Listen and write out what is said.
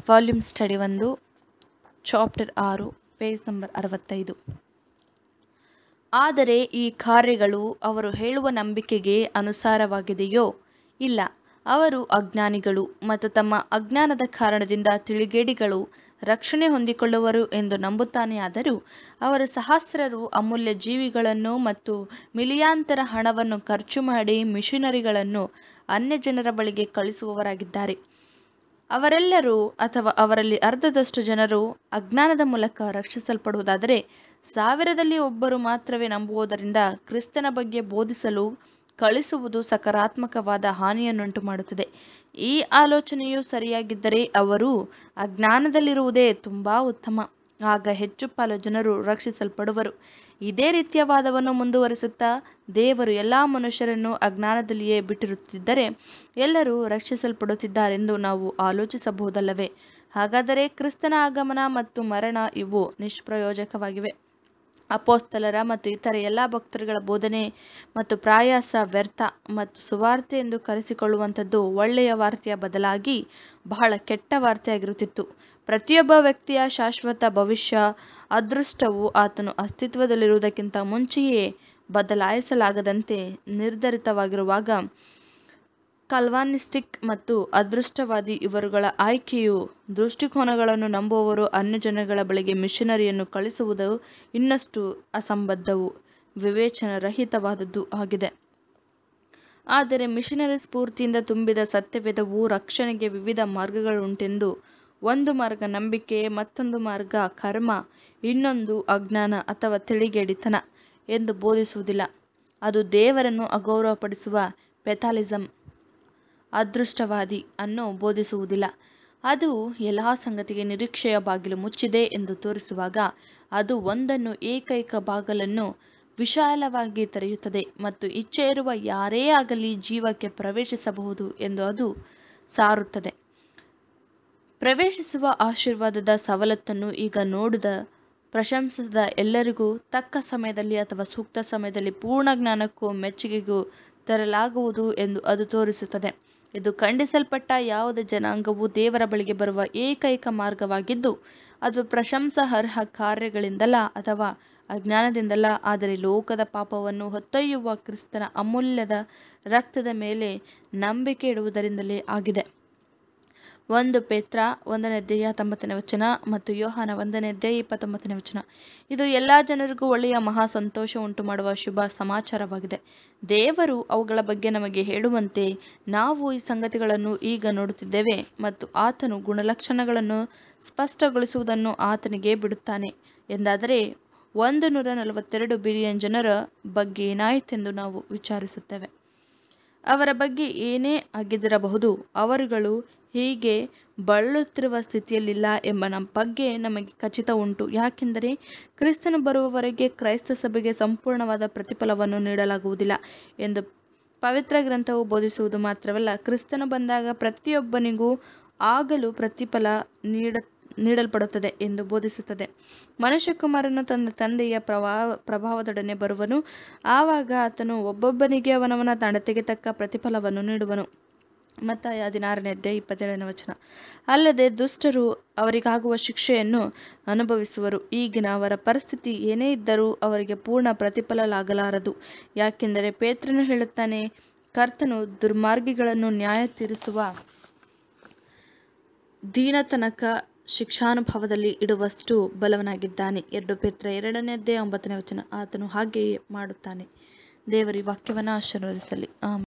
volume study ಒಂದು chapter ಆರು page number ಅರವತ್ತೈದು ಆದರೆ ಈ ಕಾರ್ಯಗಳು ಅವರು ಹೇಳುವ ನಂಬಿಕೆಗೆ ಅನುಸಾರವಾಗಿದೆಯೋ ಇಲ್ಲ ಅವರು ಅಜ್ಞಾನಿಗಳು ಮತ್ತು ತಮ್ಮ ಅಜ್ಞಾನದ ಕಾರಣದಿಂದ ತಿಳಿಗೇಡಿಗಳು ರಕ್ಷಣೆ ಹೊಂದಿಕೊಳ್ಳುವರು ಎಂದು ನಂಬುತ್ತಾನೆಯಾದರೂ ಅವರ ಸಹಸ್ರರು ಅಮೂಲ್ಯ ಜೀವಿಗಳನ್ನು ಮತ್ತು ಮಿಲಿಯಾಂತರ ಹಣವನ್ನು ಖರ್ಚು ಮಾಡಿ ಮಿಷನರಿಗಳನ್ನು ಅನ್ಯಜನರ ಬಳಿಗೆ ಕಳಿಸುವವರಾಗಿದ್ದಾರೆ ಅವರೆಲ್ಲರೂ ಅಥವಾ ಅವರಲ್ಲಿ ಅರ್ಧದಷ್ಟು ಜನರು ಅಜ್ಞಾನದ ಮೂಲಕ ರಕ್ಷಿಸಲ್ಪಡುವುದಾದರೆ ಸಾವಿರದಲ್ಲಿ ಒಬ್ಬರು ಮಾತ್ರವೇ ನಂಬುವುದರಿಂದ ಕ್ರಿಸ್ತನ ಬಗ್ಗೆ ಬೋಧಿಸಲು ಕಳಿಸುವುದು ಸಕಾರಾತ್ಮಕವಾದ ಹಾನಿಯನ್ನುಂಟು ಮಾಡುತ್ತದೆ ಈ ಆಲೋಚನೆಯು ಸರಿಯಾಗಿದ್ದರೆ ಅವರು ಅಜ್ಞಾನದಲ್ಲಿರುವುದೇ ತುಂಬ ಉತ್ತಮ ಆಗ ಹೆಚ್ಚು ಪಾಲು ಜನರು ರಕ್ಷಿಸಲ್ಪಡುವರು ಇದೇ ರೀತಿಯ ವಾದವನ್ನು ಮುಂದುವರಿಸುತ್ತಾ ದೇವರು ಎಲ್ಲ ಮನುಷ್ಯರನ್ನು ಅಜ್ಞಾನದಲ್ಲಿಯೇ ಬಿಟ್ಟಿರುತ್ತಿದ್ದರೆ ಎಲ್ಲರೂ ರಕ್ಷಿಸಲ್ಪಡುತ್ತಿದ್ದಾರೆಂದು ನಾವು ಆಲೋಚಿಸಬಹುದಲ್ಲವೇ ಹಾಗಾದರೆ ಕ್ರಿಸ್ತನ ಆಗಮನ ಮತ್ತು ಮರಣ ಇವು ನಿಷ್ಪ್ರಯೋಜಕವಾಗಿವೆ ಅಪೋಸ್ತಲರ ಮತ್ತು ಇತರ ಎಲ್ಲ ಭಕ್ತರುಗಳ ಬೋಧನೆ ಮತ್ತು ಪ್ರಯಾಸ ವ್ಯರ್ಥ ಮತ್ತು ಸುವಾರ್ತೆ ಎಂದು ಕರೆಸಿಕೊಳ್ಳುವಂಥದ್ದು ಒಳ್ಳೆಯ ವಾರ್ತೆಯ ಬದಲಾಗಿ ಬಹಳ ಕೆಟ್ಟ ವಾರ್ತೆಯಾಗಿರುತ್ತಿತ್ತು ಪ್ರತಿಯೊಬ್ಬ ವ್ಯಕ್ತಿಯ ಶಾಶ್ವತ ಭವಿಷ್ಯ ಅದೃಷ್ಟವು ಆತನು ಅಸ್ತಿತ್ವದಲ್ಲಿರುವುದಕ್ಕಿಂತ ಮುಂಚೆಯೇ ಬದಲಾಯಿಸಲಾಗದಂತೆ ನಿರ್ಧರಿತವಾಗಿರುವಾಗ ಕಲ್ವಾನಿಸ್ಟಿಕ್ ಮತ್ತು ಅದೃಷ್ಟವಾದಿ ಇವರುಗಳ ಆಯ್ಕೆಯು ದೃಷ್ಟಿಕೋನಗಳನ್ನು ನಂಬುವವರು ಅನ್ಯಜನಗಳ ಬಳಿಗೆ ಮಿಷನರಿಯನ್ನು ಕಳಿಸುವುದು ಇನ್ನಷ್ಟು ಅಸಂಬದ್ಧವು ವಿವೇಚನರಹಿತವಾದದ್ದು ಆಗಿದೆ ಆದರೆ ಮಿಷನರಿ ಸ್ಫೂರ್ತಿಯಿಂದ ತುಂಬಿದ ಸತ್ಯವೇದವು ರಕ್ಷಣೆಗೆ ವಿವಿಧ ಮಾರ್ಗಗಳುಂಟೆಂದು ಒಂದು ಮಾರ್ಗ ನಂಬಿಕೆ ಮತ್ತೊಂದು ಮಾರ್ಗ ಕರ್ಮ ಇನ್ನೊಂದು ಅಜ್ಞಾನ ಅಥವಾ ತಿಳಿಗೇಡಿತನ ಎಂದು ಬೋಧಿಸುವುದಿಲ್ಲ ಅದು ದೇವರನ್ನು ಅಗೌರವಪಡಿಸುವ ಪೆಥಾಲಿಸಂ ಅದೃಷ್ಟವಾದಿ ಅನ್ನು ಬೋಧಿಸುವುದಿಲ್ಲ ಅದು ಎಲ್ಲ ಸಂಗತಿಗೆ ನಿರೀಕ್ಷೆಯ ಬಾಗಿಲು ಮುಚ್ಚಿದೆ ಎಂದು ತೋರಿಸುವಾಗ ಅದು ಒಂದನ್ನು ಏಕೈಕ ಬಾಗಲನ್ನು ವಿಶಾಲವಾಗಿ ತೆರೆಯುತ್ತದೆ ಮತ್ತು ಇಚ್ಛೆ ಇರುವ ಯಾರೇ ಆಗಲಿ ಜೀವಕ್ಕೆ ಪ್ರವೇಶಿಸಬಹುದು ಎಂದು ಅದು ಸಾರುತ್ತದೆ ಪ್ರವೇಶಿಸುವ ಆಶೀರ್ವಾದದ ಸವಲತ್ತನ್ನು ಈಗ ನೋಡಿದ ಪ್ರಶಂಸಿಸಿದ ಎಲ್ಲರಿಗೂ ತಕ್ಕ ಸಮಯದಲ್ಲಿ ಅಥವಾ ಸೂಕ್ತ ಸಮಯದಲ್ಲಿ ಪೂರ್ಣ ಜ್ಞಾನಕ್ಕೂ ಮೆಚ್ಚುಗೆಗೂ ತರಲಾಗುವುದು ಎಂದು ಅದು ತೋರಿಸುತ್ತದೆ ಇದು ಖಂಡಿಸಲ್ಪಟ್ಟ ಯಾವುದೇ ಜನಾಂಗವು ದೇವರ ಬಳಿಗೆ ಬರುವ ಏಕೈಕ ಮಾರ್ಗವಾಗಿದ್ದು ಅದು ಪ್ರಶಂಸಾರ್ಹ ಕಾರ್ಯಗಳಿಂದಲ್ಲ ಅಥವಾ ಅಜ್ಞಾನದಿಂದಲ್ಲ ಆದರೆ ಲೋಕದ ಪಾಪವನ್ನು ಹೊತ್ತೊಯ್ಯುವ ಕ್ರಿಸ್ತನ ಅಮೂಲ್ಯದ ರಕ್ತದ ಮೇಲೆ ನಂಬಿಕೆ ಇಡುವುದರಿಂದಲೇ ಆಗಿದೆ ಒಂದು ಪೇತ್ರ ಒಂದನೇ ಅಧ್ಯಾಯ ತೊಂಬತ್ತನೇ ವಚನ ಮತ್ತು ಯೋಹಾನ ಒಂದನೇ ಅಧ್ಯಾಯ ಇಪ್ಪತ್ತೊಂಬತ್ತನೇ ವಚನ ಇದು ಎಲ್ಲ ಜನರಿಗೂ ಒಳ್ಳೆಯ ಮಹಾ ಸಂತೋಷ ಉಂಟು ಮಾಡುವ ಶುಭ ಸಮಾಚಾರವಾಗಿದೆ ದೇವರು ಅವುಗಳ ಬಗ್ಗೆ ನಮಗೆ ಹೇಳುವಂತೆ ನಾವು ಈ ಸಂಗತಿಗಳನ್ನು ಈಗ ನೋಡುತ್ತಿದ್ದೇವೆ ಮತ್ತು ಆತನು ಗುಣಲಕ್ಷಣಗಳನ್ನು ಸ್ಪಷ್ಟಗೊಳಿಸುವುದನ್ನು ಆತನಿಗೆ ಬಿಡುತ್ತಾನೆ ಎಂದಾದರೆ ಒಂದು ನೂರ ನಲವತ್ತೆರಡು ಬಿಲಿಯನ್ ಜನರ ಬಗ್ಗೆ ಏನಾಯಿತೆಂದು ನಾವು ವಿಚಾರಿಸುತ್ತೇವೆ ಅವರ ಬಗ್ಗೆ ಏನೇ ಆಗಿದ್ದಿರಬಹುದು ಅವರುಗಳು ಹೀಗೆ ಬಳಲುತ್ತಿರುವ ಸ್ಥಿತಿಯಲ್ಲಿಲ್ಲ ಎಂಬ ನಮ್ಮ ಬಗ್ಗೆ ನಮಗೆ ಖಚಿತ ಉಂಟು ಯಾಕೆಂದರೆ ಕ್ರಿಸ್ತನು ಬರುವವರೆಗೆ ಕ್ರೈಸ್ತ ಸಭೆಗೆ ಸಂಪೂರ್ಣವಾದ ಪ್ರತಿಫಲವನ್ನು ನೀಡಲಾಗುವುದಿಲ್ಲ ಎಂದು ಪವಿತ್ರ ಗ್ರಂಥವು ಬೋಧಿಸುವುದು ಮಾತ್ರವಲ್ಲ ಕ್ರಿಸ್ತನು ಬಂದಾಗ ಪ್ರತಿಯೊಬ್ಬನಿಗೂ ಆಗಲು ಪ್ರತಿಫಲ ನೀಡ ನೀಡಲ್ಪಡುತ್ತದೆ ಎಂದು ಬೋಧಿಸುತ್ತದೆ ಮನುಷ್ಯಕುಮಾರನು ತನ್ನ ತಂದೆಯ ಪ್ರಭಾವ ಪ್ರಭಾವದೊಡನೆ ಬರುವನು ಆವಾಗ ಆತನು ಒಬ್ಬೊಬ್ಬನಿಗೆ ಅವನವನ ನಡತೆಗೆ ತಕ್ಕ ಪ್ರತಿಫಲವನ್ನು ನೀಡುವನು ಮತ್ತು ಹದಿನಾರನೇ ಅಧ್ಯಾಯ ಇಪ್ಪತ್ತೇಳನೇ ವಚನ ಅಲ್ಲದೆ ದುಷ್ಟರು ಅವರಿಗಾಗುವ ಶಿಕ್ಷೆಯನ್ನು ಅನುಭವಿಸುವರು ಈಗಿನ ಅವರ ಪರಿಸ್ಥಿತಿ ಏನೇ ಇದ್ದರೂ ಅವರಿಗೆ ಪೂರ್ಣ ಪ್ರತಿಫಲಲಾಗಲಾರದು ಯಾಕೆಂದರೆ ಪೇತ್ರನು ಹೇಳುತ್ತಾನೆ ಕರ್ತನು ದುರ್ಮಾರ್ಗಿಗಳನ್ನು ನ್ಯಾಯ ತೀರಿಸುವ ದೀನತನಕ ಶಿಕ್ಷಾನುಭವದಲ್ಲಿ ಇಡುವಷ್ಟು ಬಲವನಾಗಿದ್ದಾನೆ ಎರಡು ಪೇತ್ರ ಎರಡನೇ ಅಧ್ಯಾಯ ಒಂಬತ್ತನೇ ವಚನ ಆತನು ಹಾಗೆಯೇ ಮಾಡುತ್ತಾನೆ ದೇವರಿ ವಾಕ್ಯವನ್ನು ಆಶೀರ್ವದಿಸಲಿ ಆಮೇಲೆ